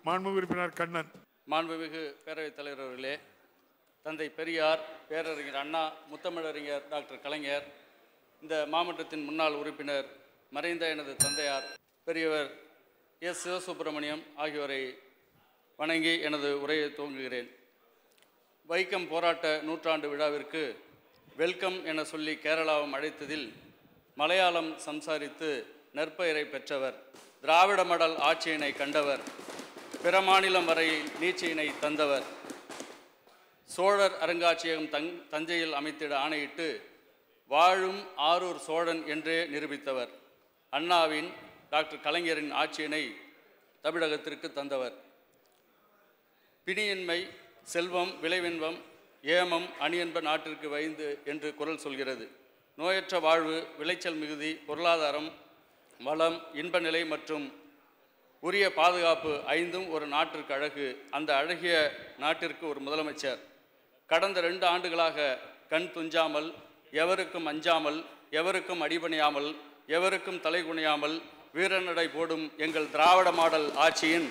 மாண்புமிகு உறுப்பினர் கண்ணன் மாண்புமிகு பேரவைத் தலைவர் அவர்களே தந்தை பெரியார் பேரறிஞர் அண்ணா முத்தமிழறிஞர் டாக்டர் கலைஞர் இந்த மாவட்டத்தின் முன்னாள் உறுப்பினர் மறைந்த எனது தந்தையார் பெரியவர் எஸ் சிவசுப்பிரமணியம் ஆகியோரை வணங்கி எனது உரையை துவங்குகிறேன் வைக்கம் போராட்ட நூற்றாண்டு விழாவிற்கு வெல்கம் என சொல்லி கேரளாவும் அழைத்ததில் மலையாளம் சம்சாரித்து நற்பெயரை பெற்றவர் திராவிட மடல் ஆட்சியினை கண்டவர் பிற மாநிலம் வரை நீட்சியினை தந்தவர் சோழர் அருங்காட்சியகம் தங் தஞ்சையில் அமைத்திட ஆணையிட்டு வாழும் ஆரூர் சோழன் என்றே நிரூபித்தவர் அண்ணாவின் டாக்டர் கலைஞரின் ஆட்சியினை தமிழகத்திற்கு தந்தவர் பிணியின்மை செல்வம் விளைவின்பம் ஏமம் அணியன்ப நாட்டிற்கு வைந்து என்று குரல் சொல்கிறது நோயற்ற வாழ்வு விளைச்சல் மிகுதி பொருளாதாரம் வளம் இன்ப நிலை மற்றும் உரிய பாதுகாப்பு ஐந்தும் ஒரு நாட்டிற்கு அழகு அந்த அழகிய நாட்டிற்கு ஒரு முதலமைச்சர் கடந்த ரெண்டு ஆண்டுகளாக கண் துஞ்சாமல் எவருக்கும் அஞ்சாமல் எவருக்கும் அடிபணியாமல் எவருக்கும் தலை குனியாமல் வீரநடை போடும் எங்கள் திராவிட மாடல் ஆட்சியின்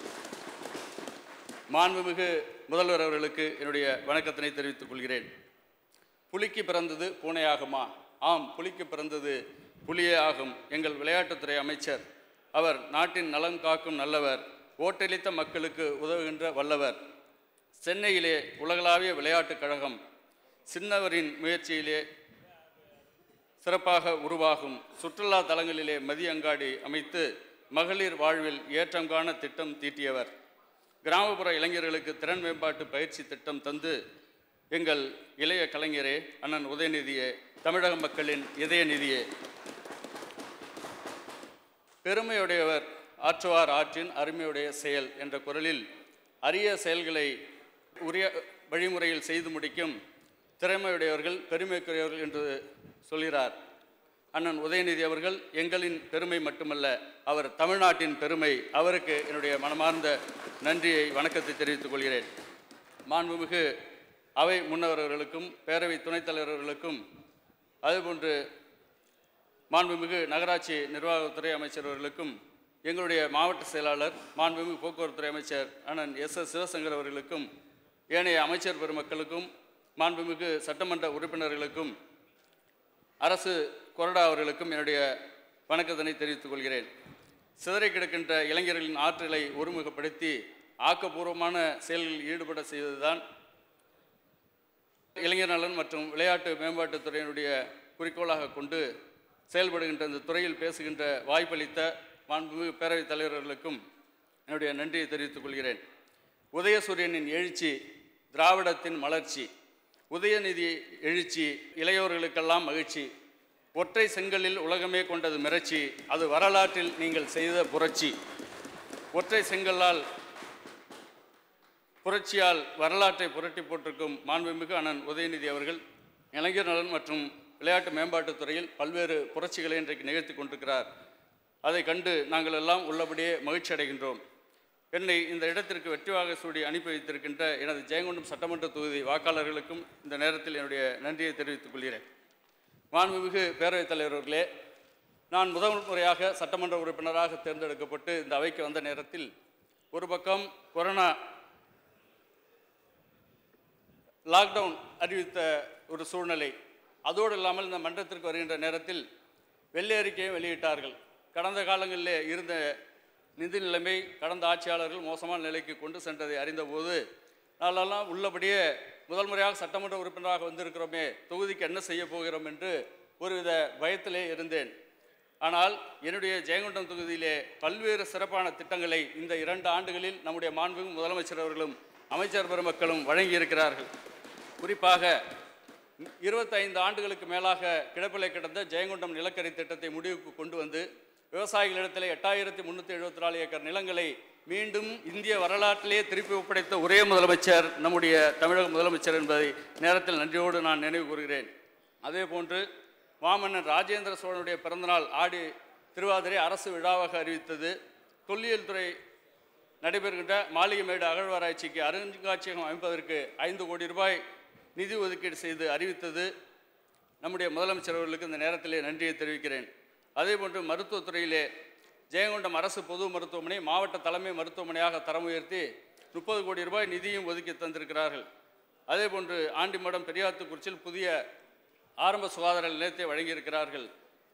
மாண்புமிகு முதல்வர் அவர்களுக்கு என்னுடைய வணக்கத்தினை தெரிவித்துக் கொள்கிறேன் புலிக்கு பிறந்தது பூனையாகுமா ஆம் புலிக்கு பிறந்தது புலியே ஆகும் எங்கள் விளையாட்டுத்துறை அமைச்சர் அவர் நாட்டின் நலன் காக்கும் நல்லவர் ஓட்டளித்த மக்களுக்கு உதவுகின்ற வல்லவர் சென்னையிலே உலகளாவிய விளையாட்டுக் கழகம் சின்னவரின் முயற்சியிலே சிறப்பாக உருவாகும் சுற்றுலா தலங்களிலே மதிய அங்காடி அமைத்து மகளிர் வாழ்வில் ஏற்றம் காண திட்டம் தீட்டியவர் கிராமப்புற இளைஞர்களுக்கு திறன் மேம்பாட்டு பயிற்சி திட்டம் தந்து எங்கள் இளைய கலைஞரே அண்ணன் உதயநிதியே தமிழக மக்களின் இதய நிதியே பெருமையுடையவர் ஆற்றுவார் ஆற்றின் அருமையுடைய செயல் என்ற குரலில் அரிய செயல்களை உரிய வழிமுறையில் செய்து முடிக்கும் திறமையுடையவர்கள் பெருமைக்குரியவர்கள் என்று சொல்கிறார் அண்ணன் உதயநிதி அவர்கள் எங்களின் பெருமை மட்டுமல்ல அவர் தமிழ்நாட்டின் பெருமை அவருக்கு என்னுடைய மனமார்ந்த நன்றியை வணக்கத்தை தெரிவித்துக் கொள்கிறேன் மாண்புமிகு அவை முன்னவர்களுக்கும் பேரவை துணைத் தலைவர்களுக்கும் அதுபோன்று மாண்புமிகு நகராட்சி நிர்வாகத்துறை அமைச்சர் அவர்களுக்கும் எங்களுடைய மாவட்ட செயலாளர் மாண்புமிகு போக்குவரத்துறை அமைச்சர் அண்ணன் எஸ் எஸ் சிவசங்கர் அவர்களுக்கும் ஏனைய அமைச்சர் பெருமக்களுக்கும் மாண்புமிகு சட்டமன்ற உறுப்பினர்களுக்கும் அரசு கொறடா அவர்களுக்கும் என்னுடைய வணக்கத்தினை தெரிவித்துக் கொள்கிறேன் சிதறி கிடக்கின்ற இளைஞர்களின் ஆற்றலை ஒருமுகப்படுத்தி ஆக்கப்பூர்வமான செயல்களில் ஈடுபட செய்வதுதான் இளைஞர் நலன் மற்றும் விளையாட்டு மேம்பாட்டுத் துறையினுடைய குறிக்கோளாக கொண்டு செயல்படுகின்ற இந்த துறையில் பேசுகின்ற வாய்ப்பளித்த மாண்புமிகு பேரவைத் தலைவர்களுக்கும் என்னுடைய நன்றியை தெரிவித்துக் கொள்கிறேன் உதயசூரியனின் எழுச்சி திராவிடத்தின் மலர்ச்சி உதயநிதி எழுச்சி இளையோர்களுக்கெல்லாம் மகிழ்ச்சி ஒற்றை செங்கலில் உலகமே கொண்டது மிரட்சி அது வரலாற்றில் நீங்கள் செய்த புரட்சி ஒற்றை செங்கல்லால் புரட்சியால் வரலாற்றை புரட்டி போட்டிருக்கும் மாண்புமிகு அண்ணன் உதயநிதி அவர்கள் இளைஞர் நலன் மற்றும் விளையாட்டு மேம்பாட்டுத் துறையில் பல்வேறு புரட்சிகளை இன்றைக்கு நிகழ்த்தி கொண்டிருக்கிறார் அதை கண்டு நாங்கள் எல்லாம் உள்ளபடியே மகிழ்ச்சி அடைகின்றோம் என்னை இந்த இடத்திற்கு வெற்றிவாக சூடி அனுப்பி வைத்திருக்கின்ற எனது ஜெயங்கொண்டம் சட்டமன்ற தொகுதி வாக்காளர்களுக்கும் இந்த நேரத்தில் என்னுடைய நன்றியை தெரிவித்துக் கொள்கிறேன் மாண்புமிகு பேரவைத் தலைவர்களே நான் முதல் முறையாக சட்டமன்ற உறுப்பினராக தேர்ந்தெடுக்கப்பட்டு இந்த அவைக்கு வந்த நேரத்தில் ஒரு பக்கம் கொரோனா லாக்டவுன் அறிவித்த ஒரு சூழ்நிலை அதோடு இல்லாமல் இந்த மன்றத்திற்கு வருகின்ற நேரத்தில் வெள்ளை அறிக்கையை வெளியிட்டார்கள் கடந்த காலங்களிலே இருந்த நிதி நிலைமை கடந்த ஆட்சியாளர்கள் மோசமான நிலைக்கு கொண்டு சென்றதை அறிந்தபோது நாளெல்லாம் உள்ளபடியே முதல் முறையாக சட்டமன்ற உறுப்பினராக வந்திருக்கிறோமே தொகுதிக்கு என்ன செய்ய போகிறோம் என்று ஒருவித பயத்திலே இருந்தேன் ஆனால் என்னுடைய ஜெயங்கொண்டம் தொகுதியிலே பல்வேறு சிறப்பான திட்டங்களை இந்த இரண்டு ஆண்டுகளில் நம்முடைய மாண்புமிகு முதலமைச்சர் அவர்களும் அமைச்சர் பெருமக்களும் வழங்கியிருக்கிறார்கள் குறிப்பாக இருபத்தைந்து ஆண்டுகளுக்கு மேலாக கிடப்பிலை கிடந்த ஜெயங்கொண்டம் நிலக்கரி திட்டத்தை முடிவுக்கு கொண்டு வந்து விவசாயிகளிடத்தில் எட்டாயிரத்தி முந்நூற்றி எழுபத்தி நாலு ஏக்கர் நிலங்களை மீண்டும் இந்திய வரலாற்றிலே திருப்பி ஒப்படைத்த ஒரே முதலமைச்சர் நம்முடைய தமிழக முதலமைச்சர் என்பதை நேரத்தில் நன்றியோடு நான் நினைவு கூறுகிறேன் அதே போன்று மாமன்னன் ராஜேந்திர சோழனுடைய பிறந்தநாள் ஆடி திருவாதிரை அரசு விழாவாக அறிவித்தது தொல்லியல் துறை நடைபெறுகின்ற மாளிகைமேடு அகழ்வாராய்ச்சிக்கு அருங்காட்சியகம் அமைப்பதற்கு ஐந்து கோடி ரூபாய் நிதி ஒதுக்கீடு செய்து அறிவித்தது நம்முடைய முதலமைச்சர் அவர்களுக்கு இந்த நேரத்திலே நன்றியை தெரிவிக்கிறேன் அதேபோன்று மருத்துவத்துறையிலே ஜெயங்கொண்டம் அரசு பொது மருத்துவமனை மாவட்ட தலைமை மருத்துவமனையாக தரம் உயர்த்தி முப்பது கோடி ரூபாய் நிதியும் ஒதுக்கி தந்திருக்கிறார்கள் அதேபோன்று ஆண்டிமடம் பெரியாத்துக்குறிச்சியில் புதிய ஆரம்ப சுகாதார நிலையத்தை வழங்கியிருக்கிறார்கள்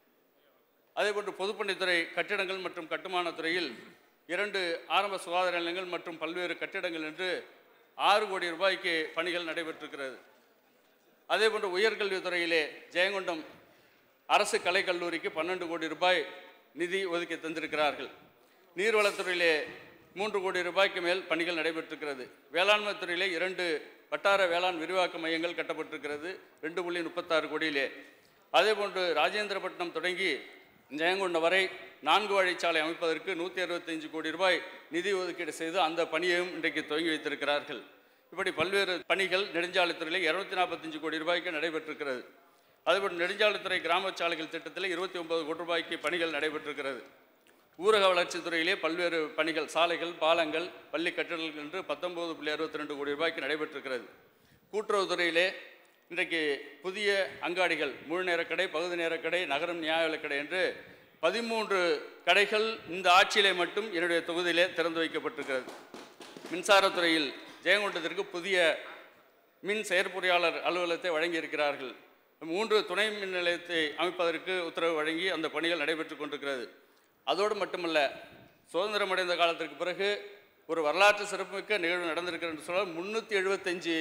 அதேபோன்று பொதுப்பணித்துறை கட்டிடங்கள் மற்றும் கட்டுமானத் துறையில் இரண்டு ஆரம்ப சுகாதார நிலையங்கள் மற்றும் பல்வேறு கட்டிடங்கள் என்று ஆறு கோடி ரூபாய்க்கு பணிகள் நடைபெற்றிருக்கிறது அதேபோன்று உயர்கல்வித்துறையிலே ஜெயங்கொண்டம் அரசு கலைக்கல்லூரிக்கு பன்னெண்டு கோடி ரூபாய் நிதி ஒதுக்கி தந்திருக்கிறார்கள் நீர்வளத்துறையிலே மூன்று கோடி ரூபாய்க்கு மேல் பணிகள் நடைபெற்றிருக்கிறது வேளாண்மை துறையிலே இரண்டு வட்டார வேளாண் விரிவாக்க மையங்கள் கட்டப்பட்டிருக்கிறது ரெண்டு புள்ளி முப்பத்தாறு கோடியிலே அதேபோன்று ராஜேந்திரபட்டினம் தொடங்கி ஜெயங்கொண்டம் வரை நான்கு வழிச்சாலை அமைப்பதற்கு நூற்றி அறுபத்தஞ்சு கோடி ரூபாய் நிதி ஒதுக்கீடு செய்து அந்த பணியையும் இன்றைக்கு துவங்கி வைத்திருக்கிறார்கள் இப்படி பல்வேறு பணிகள் நெடுஞ்சாலைத்துறையில் இரநூத்தி நாற்பத்தஞ்சு கோடி ரூபாய்க்கு நடைபெற்றிருக்கிறது அதேபோல் நெடுஞ்சாலைத்துறை கிராம சாலைகள் திட்டத்தில் இருபத்தி ஒன்பது கோடி ரூபாய்க்கு பணிகள் நடைபெற்றிருக்கிறது ஊரக வளர்ச்சித் துறையிலே பல்வேறு பணிகள் சாலைகள் பாலங்கள் பள்ளி கட்டிடங்கள் என்று பத்தொன்பது புள்ளி அறுபத்தி ரெண்டு கோடி ரூபாய்க்கு நடைபெற்றிருக்கிறது கூட்டுறவுத்துறையிலே இன்றைக்கு புதிய அங்காடிகள் முழு நேர கடை பகுதி நேர கடை நகரம் நியாய விலைக் கடை என்று பதிமூன்று கடைகள் இந்த ஆட்சியிலே மட்டும் என்னுடைய தொகுதியிலே திறந்து வைக்கப்பட்டிருக்கிறது மின்சாரத்துறையில் ஜெயங்கொண்டத்திற்கு புதிய மின் செயற்பொறியாளர் அலுவலகத்தை வழங்கியிருக்கிறார்கள் மூன்று துணை மின் நிலையத்தை அமைப்பதற்கு உத்தரவு வழங்கி அந்த பணிகள் நடைபெற்று கொண்டிருக்கிறது அதோடு மட்டுமல்ல சுதந்திரம் அடைந்த காலத்திற்கு பிறகு ஒரு வரலாற்று சிறப்புமிக்க நிகழ்வு நடந்திருக்கிறது என்று சொன்னால் முன்னூற்றி எழுபத்தஞ்சு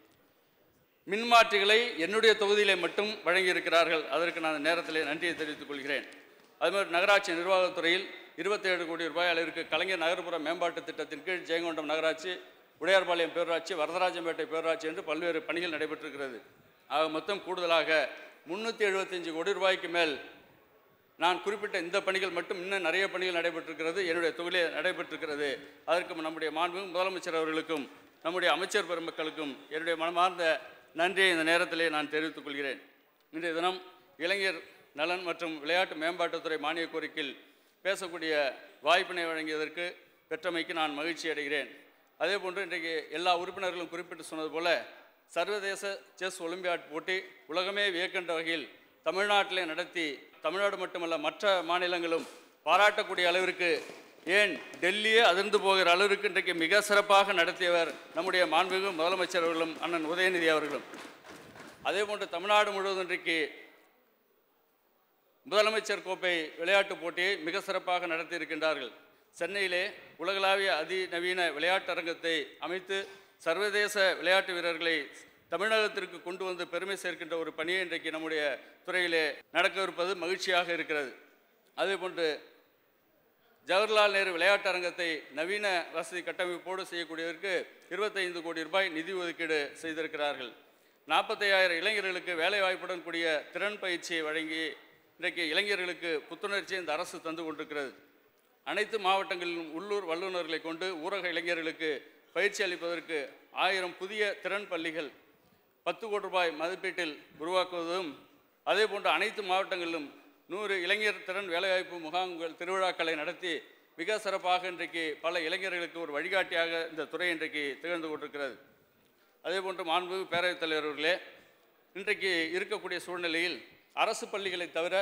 மின்மாற்றிகளை என்னுடைய தொகுதியிலே மட்டும் வழங்கியிருக்கிறார்கள் அதற்கு நான் இந்த நேரத்திலே நன்றியை தெரிவித்துக் கொள்கிறேன் அதுமாதிரி நகராட்சி நிர்வாகத்துறையில் இருபத்தேழு கோடி ரூபாய் அளவிற்கு கலைஞர் நகர்ப்புற மேம்பாட்டு திட்டத்தின் கீழ் ஜெயங்கொண்டம் நகராட்சி உடையார்பாளையம் பேரூராட்சி வரதராஜம்பேட்டை பேரூராட்சி என்று பல்வேறு பணிகள் நடைபெற்றிருக்கிறது ஆக மொத்தம் கூடுதலாக முன்னூற்றி எழுபத்தஞ்சு கோடி ரூபாய்க்கு மேல் நான் குறிப்பிட்ட இந்த பணிகள் மட்டும் இன்னும் நிறைய பணிகள் நடைபெற்றிருக்கிறது என்னுடைய தொகுதியில் நடைபெற்றிருக்கிறது அதற்கு நம்முடைய மாண்பு முதலமைச்சர் அவர்களுக்கும் நம்முடைய அமைச்சர் பெருமக்களுக்கும் என்னுடைய மனமார்ந்த நன்றியை இந்த நேரத்திலே நான் தெரிவித்துக் கொள்கிறேன் இன்றைய தினம் இளைஞர் நலன் மற்றும் விளையாட்டு மேம்பாட்டுத்துறை மானிய கோரிக்கையில் பேசக்கூடிய வாய்ப்பினை வழங்கியதற்கு பெற்றமைக்கு நான் மகிழ்ச்சி அடைகிறேன் அதேபோன்று இன்றைக்கு எல்லா உறுப்பினர்களும் குறிப்பிட்டு சொன்னது போல சர்வதேச செஸ் ஒலிம்பியாட் போட்டி உலகமே வியக்கின்ற வகையில் தமிழ்நாட்டிலே நடத்தி தமிழ்நாடு மட்டுமல்ல மற்ற மாநிலங்களும் பாராட்டக்கூடிய அளவிற்கு ஏன் டெல்லியே அதிர்ந்து போகிற அளவிற்கு இன்றைக்கு மிக சிறப்பாக நடத்தியவர் நம்முடைய மாண்புமிகு முதலமைச்சர் அவர்களும் அண்ணன் உதயநிதி அவர்களும் அதேபோன்று தமிழ்நாடு முழுவதும் இன்றைக்கு முதலமைச்சர் கோப்பை விளையாட்டுப் போட்டியை மிக சிறப்பாக நடத்தியிருக்கின்றார்கள் சென்னையிலே உலகளாவிய அதிநவீன விளையாட்டரங்கத்தை அமைத்து சர்வதேச விளையாட்டு வீரர்களை தமிழகத்திற்கு கொண்டு வந்து பெருமை சேர்க்கின்ற ஒரு பணியை இன்றைக்கு நம்முடைய துறையிலே நடக்கவிருப்பது மகிழ்ச்சியாக இருக்கிறது அதேபோன்று ஜவஹர்லால் நேரு விளையாட்டு அரங்கத்தை நவீன வசதி கட்டமைப்போடு செய்யக்கூடியதற்கு இருபத்தைந்து கோடி ரூபாய் நிதி ஒதுக்கீடு செய்திருக்கிறார்கள் நாற்பத்தையாயிரம் இளைஞர்களுக்கு வேலைவாய்ப்புடன் கூடிய திறன் பயிற்சியை வழங்கி இன்றைக்கு இளைஞர்களுக்கு புத்துணர்ச்சியை இந்த அரசு தந்து கொண்டிருக்கிறது அனைத்து மாவட்டங்களிலும் உள்ளூர் வல்லுநர்களை கொண்டு ஊரக இளைஞர்களுக்கு பயிற்சி அளிப்பதற்கு ஆயிரம் புதிய திறன் பள்ளிகள் பத்து கோடி ரூபாய் மதிப்பீட்டில் உருவாக்குவதும் அதேபோன்று அனைத்து மாவட்டங்களிலும் நூறு இளைஞர் திறன் வேலைவாய்ப்பு முகாம்கள் திருவிழாக்களை நடத்தி மிக சிறப்பாக இன்றைக்கு பல இளைஞர்களுக்கு ஒரு வழிகாட்டியாக இந்த துறை இன்றைக்கு திகழ்ந்து கொண்டிருக்கிறது அதேபோன்று மாண்புமிகு பேரவைத் தலைவர் அவர்களே இன்றைக்கு இருக்கக்கூடிய சூழ்நிலையில் அரசு பள்ளிகளை தவிர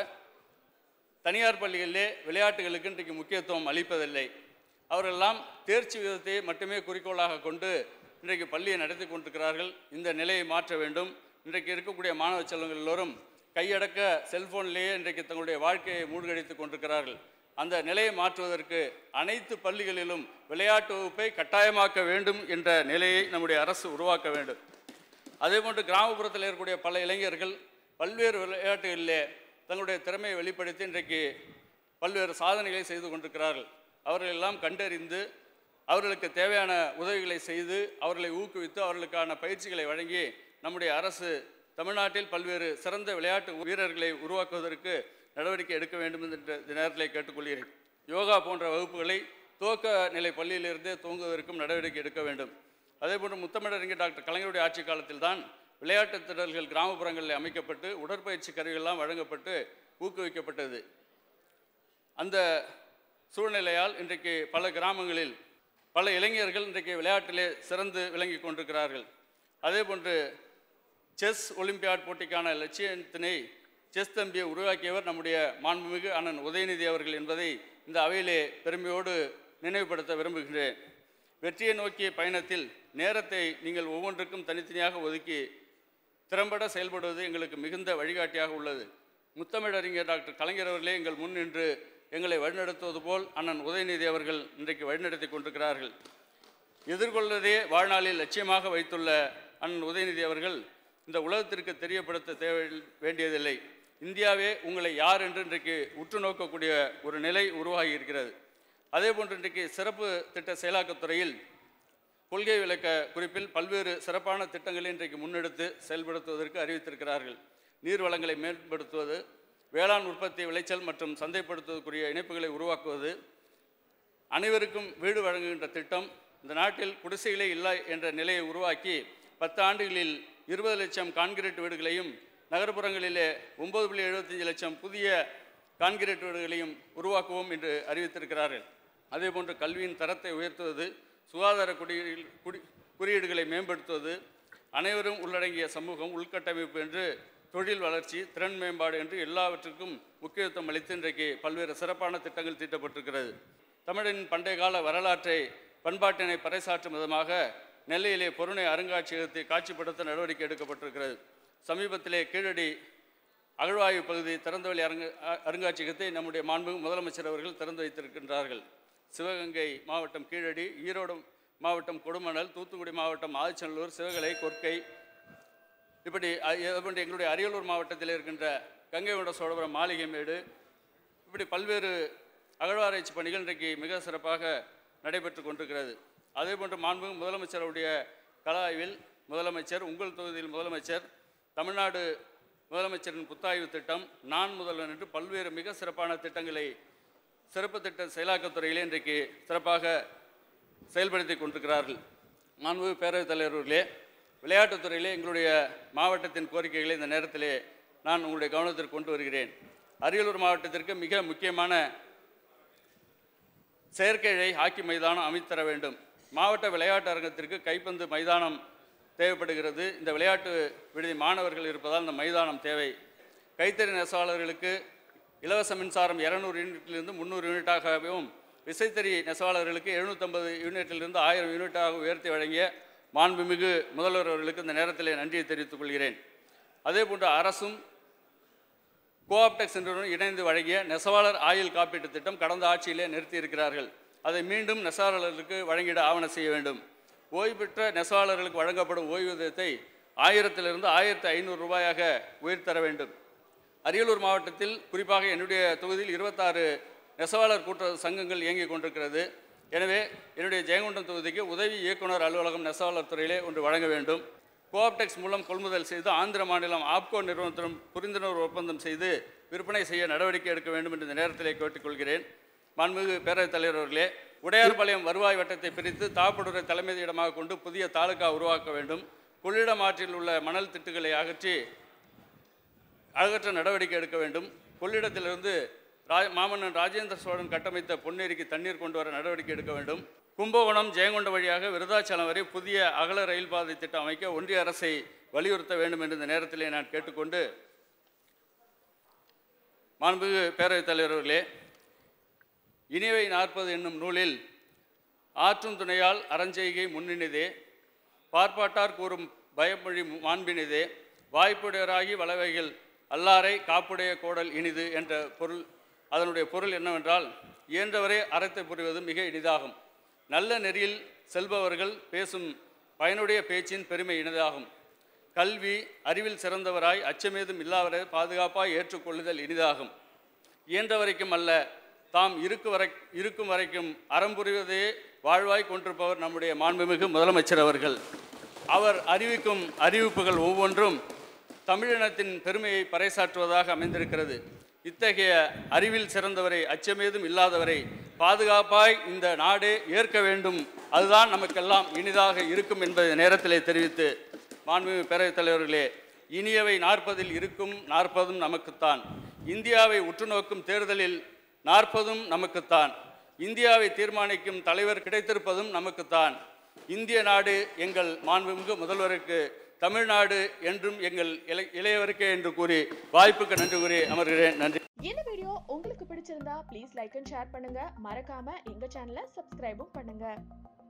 தனியார் பள்ளிகளிலே விளையாட்டுகளுக்கு இன்றைக்கு முக்கியத்துவம் அளிப்பதில்லை அவரெல்லாம் தேர்ச்சி விகிதத்தை மட்டுமே குறிக்கோளாக கொண்டு இன்றைக்கு பள்ளியை நடத்தி கொண்டிருக்கிறார்கள் இந்த நிலையை மாற்ற வேண்டும் இன்றைக்கு இருக்கக்கூடிய மாணவ செல்வங்கள் எல்லோரும் கையடக்க செல்போனிலேயே இன்றைக்கு தங்களுடைய வாழ்க்கையை மூழ்கடித்து கொண்டிருக்கிறார்கள் அந்த நிலையை மாற்றுவதற்கு அனைத்து பள்ளிகளிலும் விளையாட்டு வகுப்பை கட்டாயமாக்க வேண்டும் என்ற நிலையை நம்முடைய அரசு உருவாக்க வேண்டும் அதேபோன்று கிராமப்புறத்தில் இருக்கக்கூடிய பல இளைஞர்கள் பல்வேறு விளையாட்டுகளிலே தங்களுடைய திறமையை வெளிப்படுத்தி இன்றைக்கு பல்வேறு சாதனைகளை செய்து கொண்டிருக்கிறார்கள் அவர்கள் எல்லாம் கண்டறிந்து அவர்களுக்கு தேவையான உதவிகளை செய்து அவர்களை ஊக்குவித்து அவர்களுக்கான பயிற்சிகளை வழங்கி நம்முடைய அரசு தமிழ்நாட்டில் பல்வேறு சிறந்த விளையாட்டு வீரர்களை உருவாக்குவதற்கு நடவடிக்கை எடுக்க வேண்டும் என்ற இந்த நேரத்தில் கேட்டுக்கொள்கிறேன் யோகா போன்ற வகுப்புகளை துவக்க நிலை பள்ளியிலிருந்தே துவங்குவதற்கும் நடவடிக்கை எடுக்க வேண்டும் அதேபோன்று முத்தமிழறிஞர் டாக்டர் கலைஞருடைய ஆட்சி காலத்தில் தான் விளையாட்டுத் திடல்கள் கிராமப்புறங்களில் அமைக்கப்பட்டு உடற்பயிற்சி கருவிகள்லாம் வழங்கப்பட்டு ஊக்குவிக்கப்பட்டது அந்த சூழ்நிலையால் இன்றைக்கு பல கிராமங்களில் பல இளைஞர்கள் இன்றைக்கு விளையாட்டிலே சிறந்து விளங்கி கொண்டிருக்கிறார்கள் அதேபோன்று செஸ் ஒலிம்பியாட் போட்டிக்கான லட்சியத்தினை செஸ் தம்பியை உருவாக்கியவர் நம்முடைய மாண்புமிகு அண்ணன் உதயநிதி அவர்கள் என்பதை இந்த அவையிலே பெருமையோடு நினைவுபடுத்த விரும்புகின்றேன் வெற்றியை நோக்கிய பயணத்தில் நேரத்தை நீங்கள் ஒவ்வொன்றுக்கும் தனித்தனியாக ஒதுக்கி திறம்பட செயல்படுவது எங்களுக்கு மிகுந்த வழிகாட்டியாக உள்ளது முத்தமிழறிஞர் டாக்டர் கலைஞர் அவர்களே எங்கள் முன் நின்று எங்களை வழிநடத்துவது போல் அண்ணன் உதயநிதி அவர்கள் இன்றைக்கு வழிநடத்தி கொண்டிருக்கிறார்கள் எதிர்கொள்வதே வாழ்நாளில் லட்சியமாக வைத்துள்ள அண்ணன் உதயநிதி அவர்கள் இந்த உலகத்திற்கு தெரியப்படுத்த தேவை வேண்டியதில்லை இந்தியாவே உங்களை யார் என்று இன்றைக்கு உற்று நோக்கக்கூடிய ஒரு நிலை உருவாகி இருக்கிறது அதே போன்று இன்றைக்கு சிறப்பு திட்ட செயலாக்கத்துறையில் கொள்கை விளக்க குறிப்பில் பல்வேறு சிறப்பான திட்டங்களை இன்றைக்கு முன்னெடுத்து செயல்படுத்துவதற்கு அறிவித்திருக்கிறார்கள் நீர் வளங்களை மேம்படுத்துவது வேளாண் உற்பத்தி விளைச்சல் மற்றும் சந்தைப்படுத்துவதற்குரிய இணைப்புகளை உருவாக்குவது அனைவருக்கும் வீடு வழங்குகின்ற திட்டம் இந்த நாட்டில் குடிசைகளே இல்லை என்ற நிலையை உருவாக்கி பத்து ஆண்டுகளில் இருபது லட்சம் கான்கிரீட் வீடுகளையும் நகர்ப்புறங்களிலே ஒன்பது புள்ளி எழுபத்தஞ்சு லட்சம் புதிய கான்கிரீட் வீடுகளையும் உருவாக்குவோம் என்று அறிவித்திருக்கிறார்கள் அதேபோன்று கல்வியின் தரத்தை உயர்த்துவது சுகாதார குடியில் குடி குறியீடுகளை மேம்படுத்துவது அனைவரும் உள்ளடங்கிய சமூகம் உள்கட்டமைப்பு என்று தொழில் வளர்ச்சி திறன் மேம்பாடு என்று எல்லாவற்றுக்கும் முக்கியத்துவம் அளித்து இன்றைக்கு பல்வேறு சிறப்பான திட்டங்கள் தீட்டப்பட்டிருக்கிறது தமிழின் பண்டைய கால வரலாற்றை பண்பாட்டினை பறைசாற்றும் விதமாக நெல்லையிலே பொருணை அருங்காட்சியகத்தை காட்சிப்படுத்த நடவடிக்கை எடுக்கப்பட்டிருக்கிறது சமீபத்திலே கீழடி அகழ்வாய்வு பகுதி திறந்தவெளி அரங்கு அ- அருங்காட்சியகத்தை நம்முடைய மாண்பு முதலமைச்சர் அவர்கள் திறந்து வைத்திருக்கின்றார்கள் சிவகங்கை மாவட்டம் கீழடி ஈரோடு மாவட்டம் கொடுமணல் தூத்துக்குடி மாவட்டம் ஆதிச்சநல்லூர் சிவகலை கொற்கை இப்படி அ- அதுபோன்று எங்களுடைய அரியலூர் மாவட்டத்தில் இருக்கின்ற கங்கை கொண்ட சோழபுரம் மாளிகைமேடு இப்படி பல்வேறு அகழ்வாராய்ச்சி பணிகள் இன்றைக்கு மிக சிறப்பாக நடைபெற்று கொண்டிருக்கிறது அதேபோன்று மாண்பு முதலமைச்சருடைய கல ஆய்வில் முதலமைச்சர் உங்கள் தொகுதியில் முதலமைச்சர் தமிழ்நாடு முதலமைச்சரின் புத்தாய்வு திட்டம் நான் முதல்வன் என்று பல்வேறு மிக சிறப்பான திட்டங்களை சிறப்பு திட்ட செயலாக்கத்துறையிலே இன்றைக்கு சிறப்பாக செயல்படுத்தி கொண்டிருக்கிறார்கள் மாண்பு பேரவைத் தலைவர்களே விளையாட்டுத் துறையிலே எங்களுடைய மாவட்டத்தின் கோரிக்கைகளை இந்த நேரத்திலே நான் உங்களுடைய கவனத்திற்கு கொண்டு வருகிறேன் அரியலூர் மாவட்டத்திற்கு மிக முக்கியமான செயற்கை இழை ஹாக்கி மைதானம் அமைத்தர வேண்டும் மாவட்ட விளையாட்டு அரங்கத்திற்கு கைப்பந்து மைதானம் தேவைப்படுகிறது இந்த விளையாட்டு விடுதி மாணவர்கள் இருப்பதால் இந்த மைதானம் தேவை கைத்தறி நெசவாளர்களுக்கு இலவச மின்சாரம் இரநூறு யூனிட்டிலிருந்து முந்நூறு யூனிட்டாகவும் விசைத்தறி நெசவாளர்களுக்கு எழுநூற்றம்பது யூனிட்டிலிருந்து ஆயிரம் யூனிட்டாக உயர்த்தி வழங்கிய மாண்புமிகு முதல்வர் அவர்களுக்கு இந்த நேரத்திலே நன்றியை தெரிவித்துக் கொள்கிறேன் அதேபோன்று அரசும் கோஆப்டெக்ஸ் நிறுவனம் இணைந்து வழங்கிய நெசவாளர் ஆயுள் காப்பீட்டுத் திட்டம் கடந்த ஆட்சியிலே நிறுத்தி இருக்கிறார்கள் அதை மீண்டும் நெசவாளர்களுக்கு வழங்கிட ஆவண செய்ய வேண்டும் ஓய்வு பெற்ற நெசவாளர்களுக்கு வழங்கப்படும் ஓய்வூதியத்தை ஆயிரத்திலிருந்து ஆயிரத்தி ஐநூறு ரூபாயாக உயர்த்தர வேண்டும் அரியலூர் மாவட்டத்தில் குறிப்பாக என்னுடைய தொகுதியில் இருபத்தாறு நெசவாளர் கூட்டுறவு சங்கங்கள் இயங்கிக் கொண்டிருக்கிறது எனவே என்னுடைய ஜெயங்கொண்டம் தொகுதிக்கு உதவி இயக்குனர் அலுவலகம் நெசவாளர் துறையிலே ஒன்று வழங்க வேண்டும் கோஆப்டெக்ஸ் மூலம் கொள்முதல் செய்து ஆந்திர மாநிலம் ஆப்கோ நிறுவனத்துடன் புரிந்துணர்வு ஒப்பந்தம் செய்து விற்பனை செய்ய நடவடிக்கை எடுக்க வேண்டும் என்று இந்த நேரத்திலே கேட்டுக்கொள்கிறேன் மாண்புமிகு பேரவைத் தலைவர் அவர்களே உடையார்பாளையம் வருவாய் வட்டத்தை பிரித்து தாப்படுரை தலைமையிடமாக கொண்டு புதிய தாலுகா உருவாக்க வேண்டும் கொள்ளிடம் ஆற்றில் உள்ள மணல் திட்டுகளை அகற்றி அகற்ற நடவடிக்கை எடுக்க வேண்டும் கொள்ளிடத்திலிருந்து ரா மாமன்னன் ராஜேந்திர சோழன் கட்டமைத்த பொன்னேரிக்கு தண்ணீர் கொண்டு வர நடவடிக்கை எடுக்க வேண்டும் கும்பகோணம் ஜெயங்கொண்டம் வழியாக விருதாச்சலம் வரை புதிய அகல ரயில் பாதை திட்டம் அமைக்க ஒன்றிய அரசை வலியுறுத்த வேண்டும் என்று இந்த நேரத்திலே நான் கேட்டுக்கொண்டு மாண்புமிகு பேரவைத் தலைவர்களே இனிவை நாற்பது என்னும் நூலில் ஆற்றும் துணையால் அறஞ்செய்கை முன்னினிதே பார்ப்பாட்டார் கூறும் பயமொழி மாண்பினிதே வாய்ப்புடையராகி வளவைகள் அல்லாரை காப்புடைய கோடல் இனிது என்ற பொருள் அதனுடைய பொருள் என்னவென்றால் இயன்றவரை அறத்தை புரிவது மிக இனிதாகும் நல்ல நெறியில் செல்பவர்கள் பேசும் பயனுடைய பேச்சின் பெருமை இனிதாகும் கல்வி அறிவில் சிறந்தவராய் அச்சமேதும் இல்லாதவரை பாதுகாப்பாய் ஏற்றுக்கொள்ளுதல் இனிதாகும் இயன்ற வரைக்கும் அல்ல தாம் இருக்கு வரை இருக்கும் வரைக்கும் அறம் புரிவதே வாழ்வாய் கொண்டிருப்பவர் நம்முடைய மாண்புமிகு முதலமைச்சர் அவர்கள் அவர் அறிவிக்கும் அறிவிப்புகள் ஒவ்வொன்றும் தமிழினத்தின் பெருமையை பறைசாற்றுவதாக அமைந்திருக்கிறது இத்தகைய அறிவில் சிறந்தவரை அச்சமேதும் இல்லாதவரை பாதுகாப்பாய் இந்த நாடே ஏற்க வேண்டும் அதுதான் நமக்கெல்லாம் இனிதாக இருக்கும் என்பதை நேரத்திலே தெரிவித்து மாண்புமிகு பேரவைத் தலைவர்களே இனியவை நாற்பதில் இருக்கும் நாற்பதும் நமக்குத்தான் இந்தியாவை உற்றுநோக்கும் தேர்தலில் நாற்பதும் நமக்குத்தான் இந்தியாவை தீர்மானிக்கும் தலைவர் கிடைத்திருப்பதும் நமக்குத்தான் இந்திய நாடு எங்கள் மாண்புமிகு முதல்வருக்கு தமிழ்நாடு என்றும் எங்கள் இளை இளையவருக்கே என்று கூறி வாய்ப்புக்கு நன்றி கூறி அமர்கிறேன் நன்றி இந்த வீடியோ உங்களுக்கு பிடிச்சிருந்தா பிடிச்சிருந்தா ப்ளீஸ் லைக் அண்ட் ஷேர் பண்ணுங்க மறக்காம எங்க சேனலை சப்ஸ்கிரைபும் பண்ணுங்க